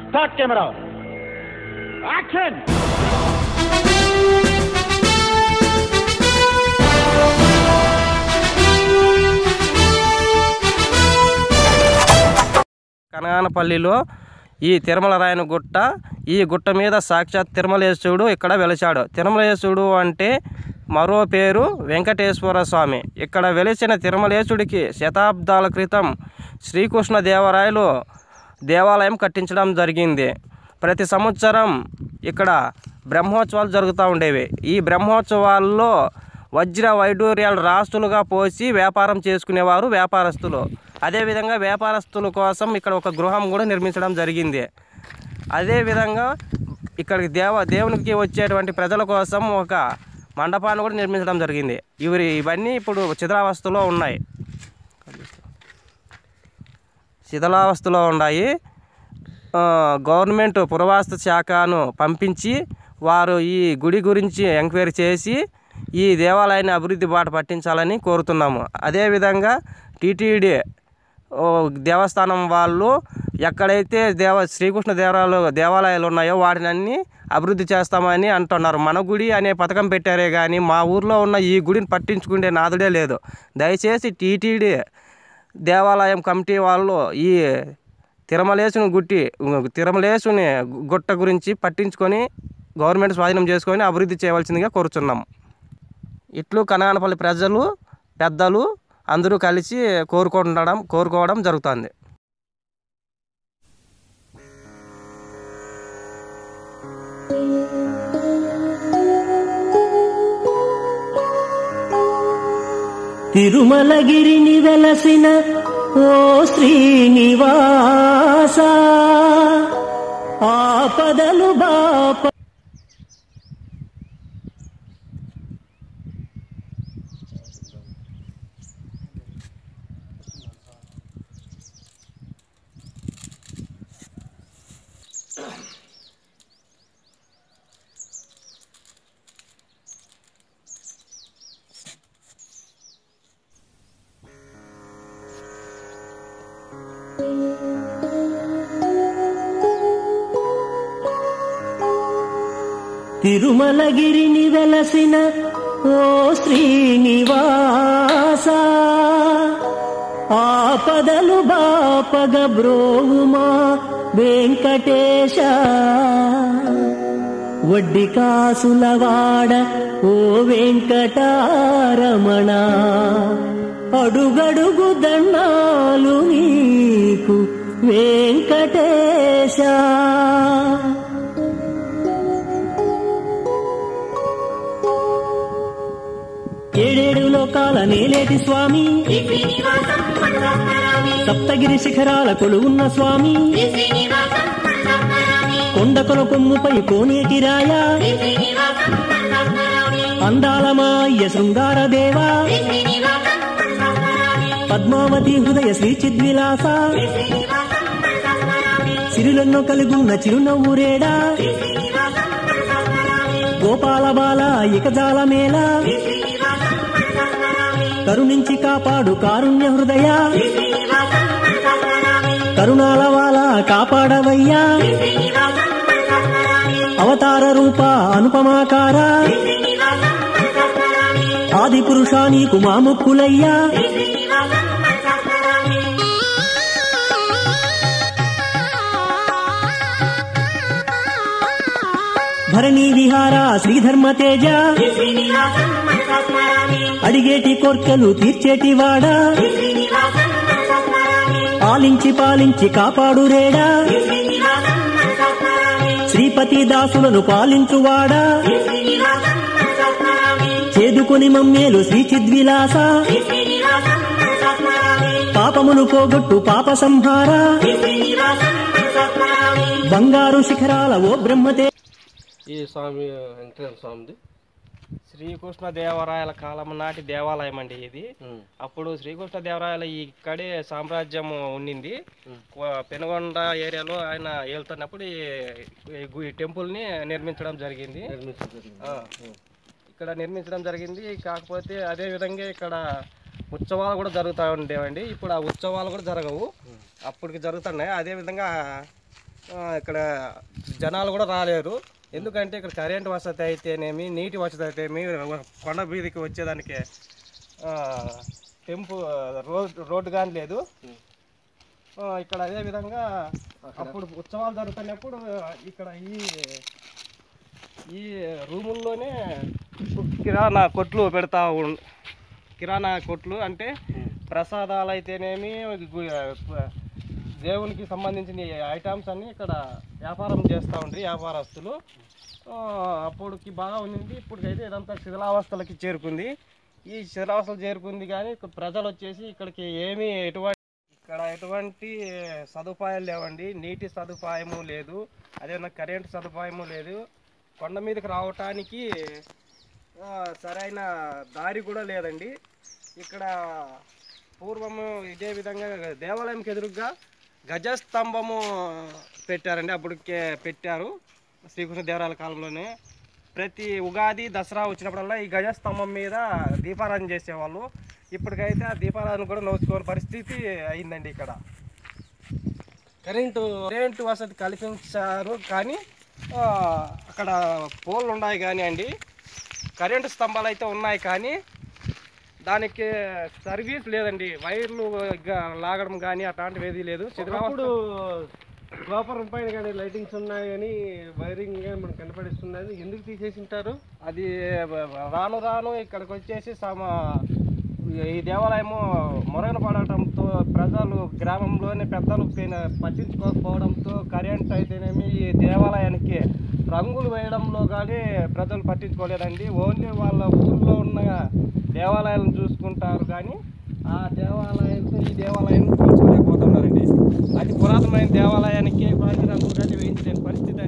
Start camera action కనగానపల్లిలో ఈ తిరుమల రాయన గుట్ట ఈ గుట్ట మీద సాక్షాత్ తిరుమలేశుడు ఇక్కడ వెలిచాడు తిరుమలేశుడు అంటే మరో పేరు వెంకటేశ్వర స్వామి ఇక్కడ వెలిసిన తిరుమలేశుడికి శతాబ్దాల క్రితం శ్రీకృష్ణ దేవరాయలు దేవాలయం కట్టించడం జరిగింది ప్రతి సంవత్సరం ఇక్కడ బ్రహ్మోత్సవాలు జరుగుతూ ఉండేవి ఈ బ్రహ్మోత్సవాల్లో వజ్ర వైడూర్యాల రాస్తులుగా పోసి వ్యాపారం చేసుకునేవారు వ్యాపారస్తులు అదేవిధంగా వ్యాపారస్తుల కోసం ఇక్కడ ఒక గృహం కూడా నిర్మించడం జరిగింది అదేవిధంగా ఇక్కడికి దేవ దేవునికి వచ్చేటువంటి ప్రజల కోసం ఒక మండపాన్ని కూడా నిర్మించడం జరిగింది ఇవి ఇవన్నీ ఇప్పుడు చిత్రావస్థలో ఉన్నాయి శిథిలావస్థలో ఉన్నాయి ఆ, గవర్నమెంట్ పురవాస్తు శాఖను పంపించి వారు ఈ గుడి గురించి ఎంక్వైరీ చేసి ఈ దేవాలయాన్ని అభివృద్ధి బాట పట్టించాలని కోరుతున్నాము అదేవిధంగా టీటీడీ ఓ, దేవస్థానం వాళ్ళు ఎక్కడైతే దేవ శ్రీకృష్ణ దేవాలయాలు దేవాలయాలు ఉన్నాయో వాటిని అన్ని అభివృద్ధి చేస్తామని అంటున్నారు మన గుడి అనే పథకం పెట్టారే కానీ మా ఊర్లో ఉన్న ఈ గుడిని పట్టించుకునే నాదుడే లేదు దయచేసి టీటీడీ దేవాలయం కమిటీ వాళ్ళు ఈ తిరుమలేసుని గుట్టి తిరుమలేసుని గుట్ట గురించి పట్టించుకొని గవర్నమెంట్ స్వాధీనం చేసుకొని అభివృద్ధి చేయవలసిందిగా కోరుచున్నాం ఇట్లు కనగానపల్లి ప్రజలు పెద్దలు అందరూ కలిసి కోరుకుంటడం కోరుకోవడం జరుగుతుంది తిరుమలగిరిని వెలసిన ఓ శ్రీనివాస ఆపదలు బాప తిరుమలగిరిని వెలసిన ఓ శ్రీనివాస ఆపదలు బాపగ బ్రోవుమా వెంకటేశ వడ్డి కాసులవాడ ఓ వెంకటారమణ అడుగడుగు దండాలు నీకు వెంకటేశ ఏడేడు లోకాల నేలేటి స్వామి సప్తగిరి శిఖరాల కొలువున్న స్వామి కొండకొన కొమ్ముపై కోనేటి రాయ అందాల మాయ శృంగార దేవా పద్మావతి హృదయ శ్రీ చిద్విలాస సిరులెన్నో కలుగున్న చిరునవ్వురేడా గోపాల బాల ఇక జాలమేళ కరుణించి కాపాడు కారుణ్య హృదయ కరుణాల వాల కాపాడవయ్యా అవతార రూప అనుపమాకార ఆది పురుషా నీకు మాముక్కులయ్యా భరణి విహార శ్రీధర్మ తేజ అడిగేటి కోర్కెలు తీర్చేటి వాడా ఆలించి పాలించి కాపాడు రేడా శ్రీపతి దాసులను పాలించువాడా చేదుకొని మమ్మేలు శ్రీ చిద్విలాస పాపమును పోగొట్టు పాప సంహార బంగారు శిఖరాల ఓ బ్రహ్మతే ఈ స్వామి వెంకటేశ్వర స్వామిది శ్రీకృష్ణ దేవరాయల కాలం నాటి దేవాలయం అండి ఇది ఉమ్. అప్పుడు శ్రీకృష్ణ దేవరాయల ఇక్కడే సామ్రాజ్యం ఉండింది కొ- పెనుగొండ ఏరియాలో ఆయన వెళ్తున్నప్పుడు ఈ- ఈ గు- ఈ టెంపుల్ని నిర్మించడం జరిగింది నిర్మించడం జరిగింది. ఆ, ఇక్కడ నిర్మించడం జరిగింది కాకపోతే అదే విధంగా ఇక్కడ ఉత్సవాలు కూడా జరుగుతూ ఉండేవండి ఇప్పుడు ఆ ఉత్సవాలు కూడా జరగవు అప్పటికి జరుగుతున్నాయి అదే విధంగా ఆ, ఇక్కడ జనాలు కూడా రాలేరు ఎందుకంటే ఇక్కడ కరెంట్ వసతి అయితేనేమి నీటి వసతి అయితేనేమి కొండ మీదకి వచ్చేదానికి ఆ, టెంపు రోడ్ రోడ్డు కానీ లేదు ఆ, ఇక్కడ అదే విధంగా అప్పుడు ఉత్సవాలు జరుగుతున్నప్పుడు ఇక్కడ ఈ ఈ రూముల్లోనే కిరాణా కొట్లు పెడతా ఉం కిరాణా కొట్లు అంటే ప్రసాదాలు అయితేనేమి గు- దేవునికి సంబంధించిన ఐటమ్స్ అన్నీ ఇక్కడ వ్యాపారం చేస్తూ ఉండ్రి వ్యాపారస్తులు ఆ, అప్పుడుకి బాగా ఉండింది ఇప్పటికైతే ఇదంతా శిథిలావస్థలకి చేరుకుంది ఈ శిథిలావస్థలు చేరుకుంది కానీ ఇక్కడ ప్రజలు వచ్చేసి ఇక్కడికి ఏమీ ఎటువంటి ఇక్కడ ఎటువంటి సదుపాయాలు లేవండి నీటి సదుపాయము లేదు అదేవిధంగా కరెంటు సదుపాయము లేదు కొండ మీదకి రావటానికి ఆ, సరైన దారి కూడా లేదండి ఇక్కడ పూర్వము ఇదే విధంగా దేవాలయంకి ఎదురుగా గజస్తంభము పెట్టారండి అప్పటికే పెట్టారు శ్రీకృష్ణ దేవరాయల కాలంలోనే ప్రతి ఉగాది దసరా వచ్చినప్పుడల్లా ఈ గజస్తంభం మీద దీపారాధన చేసేవాళ్ళు ఇప్పటికైతే ఆ దీపారాధన కూడా నోచుకోని పరిస్థితి అయిందండి ఇక్కడ కరెంటు కరెంటు వసతి కల్పించారు కానీ ఆ, అక్కడ పోల్లు ఉన్నాయి కానీ అండి కరెంటు స్తంభాలు అయితే ఉన్నాయి కానీ దానికి సర్వీస్ లేదండి వైర్లు గ- లాగడం కానీ అట్లాంటివి ఏది లేదు ఇప్పుడు గోపురం పైన కానీ లైటింగ్స్ ఉన్నాయి కానీ వైరింగ్ కానీ మనకు కనపడిస్తున్నది ఎందుకు తీసేసి ఉంటారు అది రాను రాను ఇక్కడికి వచ్చేసి సమ ఈ దేవాలయము మొరగన పడటంతో ప్రజలు గ్రామంలోని పెద్దలు పైన పట్టించుకోకపోవడంతో కరెంట్ అయితేనేమి ఈ దేవాలయానికి రంగులు వేయడంలో కానీ ప్రజలు పట్టించుకోలేదండి ఓన్లీ వాళ్ళ ఊర్లో ఉన్న దేవాలయాలను చూసుకుంటారు కానీ ఆ దేవాలయంతో ఈ దేవాలయం పోల్చుకోలేకపోతున్నారండి అతి పురాతనమైన దేవాలయానికి కానీ రంగులు కానీ వేయించలేని పరిస్థితి